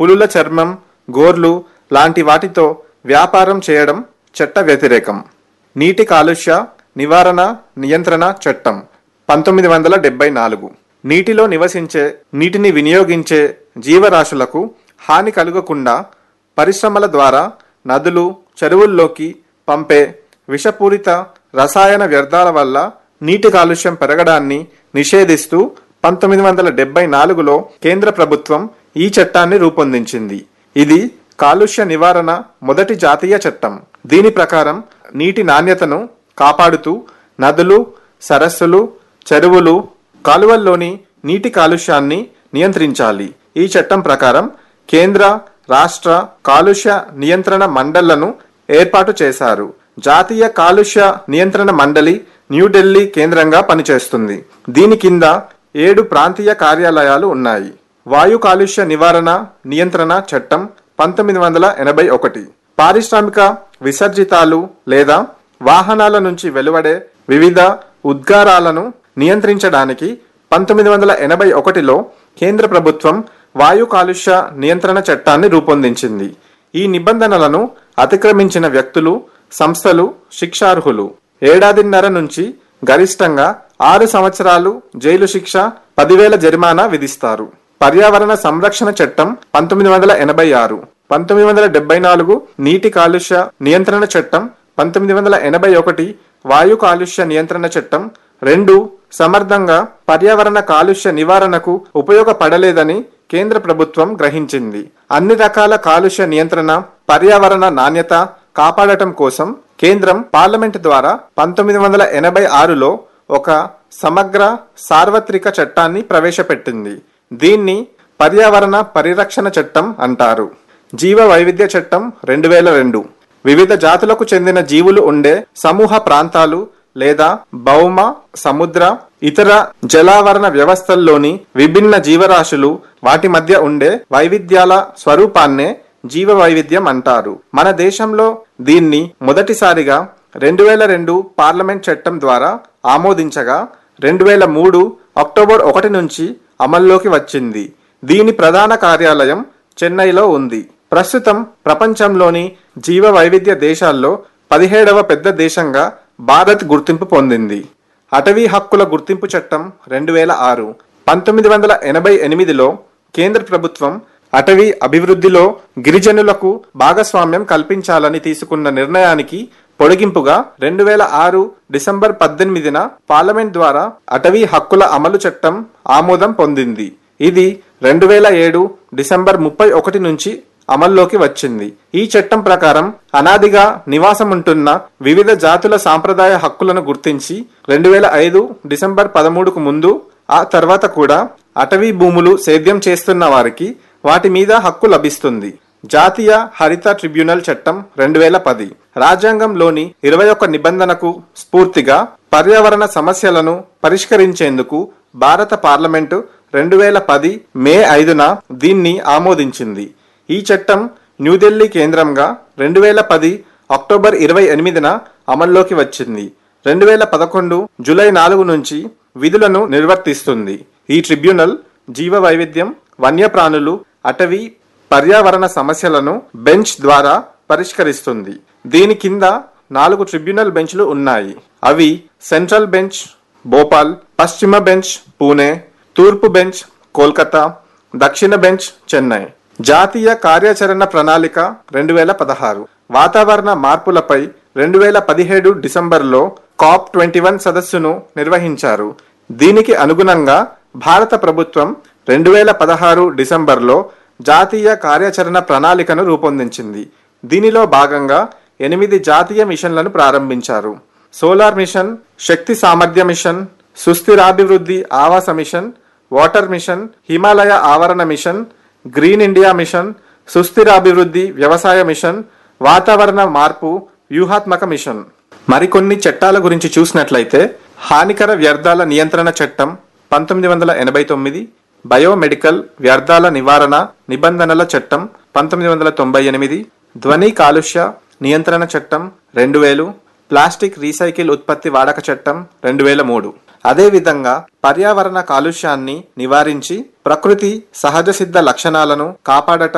పులుల చర్మం గోర్లు లాంటి వాటితో వ్యాపారం చేయడం చట్ట వ్యతిరేకం నీటి కాలుష్య నివారణ నియంత్రణ చట్టం పంతొమ్మిది వందల డెబ్బై నాలుగు నీటిలో నివసించే నీటిని వినియోగించే జీవరాశులకు హాని కలుగకుండా పరిశ్రమల ద్వారా నదులు చెరువుల్లోకి పంపే విషపూరిత రసాయన వ్యర్థాల వల్ల నీటి కాలుష్యం పెరగడాన్ని నిషేధిస్తూ పంతొమ్మిది వందల డెబ్బై నాలుగులో కేంద్ర ప్రభుత్వం ఈ చట్టాన్ని రూపొందించింది ఇది కాలుష్య నివారణ మొదటి జాతీయ చట్టం దీని ప్రకారం నీటి నాణ్యతను కాపాడుతూ నదులు సరస్సులు చెరువులు కాలువల్లోని నీటి కాలుష్యాన్ని నియంత్రించాలి ఈ చట్టం ప్రకారం కేంద్ర రాష్ట్ర కాలుష్య నియంత్రణ మండళ్లను ఏర్పాటు చేశారు జాతీయ కాలుష్య నియంత్రణ మండలి న్యూఢిల్లీ కేంద్రంగా పనిచేస్తుంది దీని కింద ఏడు ప్రాంతీయ కార్యాలయాలు ఉన్నాయి వాయు కాలుష్య నివారణ నియంత్రణ చట్టం పంతొమ్మిది వందల ఎనభై ఒకటి పారిశ్రామిక విసర్జితాలు లేదా వాహనాల నుంచి వెలువడే వివిధ ఉద్గారాలను నియంత్రించడానికి పంతొమ్మిది వందల ఎనభై ఒకటిలో కేంద్ర ప్రభుత్వం వాయు కాలుష్య నియంత్రణ చట్టాన్ని రూపొందించింది ఈ నిబంధనలను అతిక్రమించిన వ్యక్తులు సంస్థలు శిక్షార్హులు ఏడాదిన్నర నుంచి గరిష్టంగా ఆరు సంవత్సరాలు జైలు శిక్ష పదివేల జరిమానా విధిస్తారు పర్యావరణ సంరక్షణ చట్టం పంతొమ్మిది వందల ఎనభై ఆరు పంతొమ్మిది వందల డెబ్బై నాలుగు నీటి కాలుష్య నియంత్రణ చట్టం పంతొమ్మిది వందల ఎనభై ఒకటి వాయు కాలుష్య నియంత్రణ చట్టం రెండు సమర్థంగా పర్యావరణ కాలుష్య నివారణకు ఉపయోగపడలేదని కేంద్ర ప్రభుత్వం గ్రహించింది అన్ని రకాల కాలుష్య నియంత్రణ పర్యావరణ నాణ్యత కాపాడటం కోసం కేంద్రం పార్లమెంట్ ద్వారా పంతొమ్మిది వందల ఎనభై ఆరులో ఒక సమగ్ర సార్వత్రిక చట్టాన్ని ప్రవేశపెట్టింది దీన్ని పర్యావరణ పరిరక్షణ చట్టం అంటారు జీవ వైవిధ్య చట్టం రెండు వేల రెండు వివిధ జాతులకు చెందిన జీవులు ఉండే సమూహ ప్రాంతాలు లేదా భౌమ సముద్ర ఇతర జలావరణ వ్యవస్థల్లోని విభిన్న జీవరాశులు వాటి మధ్య ఉండే వైవిధ్యాల స్వరూపాన్నే జీవ వైవిధ్యం అంటారు మన దేశంలో దీన్ని మొదటిసారిగా రెండు వేల రెండు పార్లమెంట్ చట్టం ద్వారా ఆమోదించగా రెండు వేల మూడు అక్టోబర్ ఒకటి నుంచి అమల్లోకి వచ్చింది దీని ప్రధాన కార్యాలయం చెన్నైలో ఉంది ప్రస్తుతం ప్రపంచంలోని జీవ వైవిధ్య దేశాల్లో పదిహేడవ పెద్ద దేశంగా భారత్ గుర్తింపు పొందింది అటవీ హక్కుల గుర్తింపు చట్టం రెండు వేల ఆరు పంతొమ్మిది వందల ఎనభై ఎనిమిదిలో కేంద్ర ప్రభుత్వం అటవీ అభివృద్ధిలో గిరిజనులకు భాగస్వామ్యం కల్పించాలని తీసుకున్న నిర్ణయానికి పొడిగింపుగా రెండు వేల ఆరు డిసెంబర్ పద్దెనిమిదిన పార్లమెంట్ ద్వారా అటవీ హక్కుల అమలు చట్టం ఆమోదం పొందింది ఇది రెండు వేల ఏడు డిసెంబర్ ముప్పై ఒకటి నుంచి అమల్లోకి వచ్చింది ఈ చట్టం ప్రకారం అనాదిగా నివాసముంటున్న వివిధ జాతుల సాంప్రదాయ హక్కులను గుర్తించి రెండు వేల ఐదు డిసెంబర్ పదమూడుకు ముందు ఆ తర్వాత కూడా అటవీ భూములు సేద్యం చేస్తున్న వారికి వాటి మీద హక్కు లభిస్తుంది జాతీయ హరిత ట్రిబ్యునల్ చట్టం రెండు వేల పది రాజ్యాంగంలోని ఇరవై ఒక్క నిబంధనకు స్ఫూర్తిగా పర్యావరణ సమస్యలను పరిష్కరించేందుకు భారత పార్లమెంటు రెండు వేల పది మే ఐదున దీన్ని ఆమోదించింది ఈ చట్టం న్యూఢిల్లీ కేంద్రంగా రెండు వేల పది అక్టోబర్ ఇరవై ఎనిమిదిన అమల్లోకి వచ్చింది రెండు వేల పదకొండు జూలై నాలుగు నుంచి విధులను నిర్వర్తిస్తుంది ఈ ట్రిబ్యునల్ జీవ వైవిధ్యం వన్యప్రాణులు అటవీ పర్యావరణ సమస్యలను బెంచ్ ద్వారా పరిష్కరిస్తుంది దీని కింద నాలుగు ట్రిబ్యునల్ బెంచ్లు ఉన్నాయి అవి సెంట్రల్ బెంచ్ భోపాల్ పశ్చిమ బెంచ్ పూణే తూర్పు బెంచ్ కోల్కతా దక్షిణ బెంచ్ చెన్నై జాతీయ కార్యాచరణ ప్రణాళిక రెండు వేల పదహారు వాతావరణ మార్పులపై రెండు వేల పదిహేడు డిసెంబర్లో కాప్ ట్వంటీ వన్ సదస్సును నిర్వహించారు దీనికి అనుగుణంగా భారత ప్రభుత్వం రెండు వేల పదహారు డిసెంబర్లో జాతీయ కార్యాచరణ ప్రణాళికను రూపొందించింది దీనిలో భాగంగా ఎనిమిది జాతీయ మిషన్లను ప్రారంభించారు సోలార్ మిషన్ శక్తి సామర్థ్య మిషన్ సుస్థిరాభివృద్ధి ఆవాస మిషన్ వాటర్ మిషన్ హిమాలయ ఆవరణ మిషన్ గ్రీన్ ఇండియా మిషన్ సుస్థిరాభివృద్ధి వ్యవసాయ మిషన్ వాతావరణ మార్పు వ్యూహాత్మక మిషన్ మరికొన్ని చట్టాల గురించి చూసినట్లయితే హానికర వ్యర్థాల నియంత్రణ చట్టం పంతొమ్మిది వందల ఎనభై తొమ్మిది బయోమెడికల్ వ్యర్థాల నివారణ నిబంధనల చట్టం పంతొమ్మిది వందల తొంభై ఎనిమిది ధ్వని కాలుష్య నియంత్రణ చట్టం రెండు వేలు ప్లాస్టిక్ రీసైకిల్ ఉత్పత్తి వాడక చట్టం రెండు వేల మూడు అదేవిధంగా పర్యావరణ కాలుష్యాన్ని నివారించి ప్రకృతి సహజ సిద్ధ లక్షణాలను కాపాడటం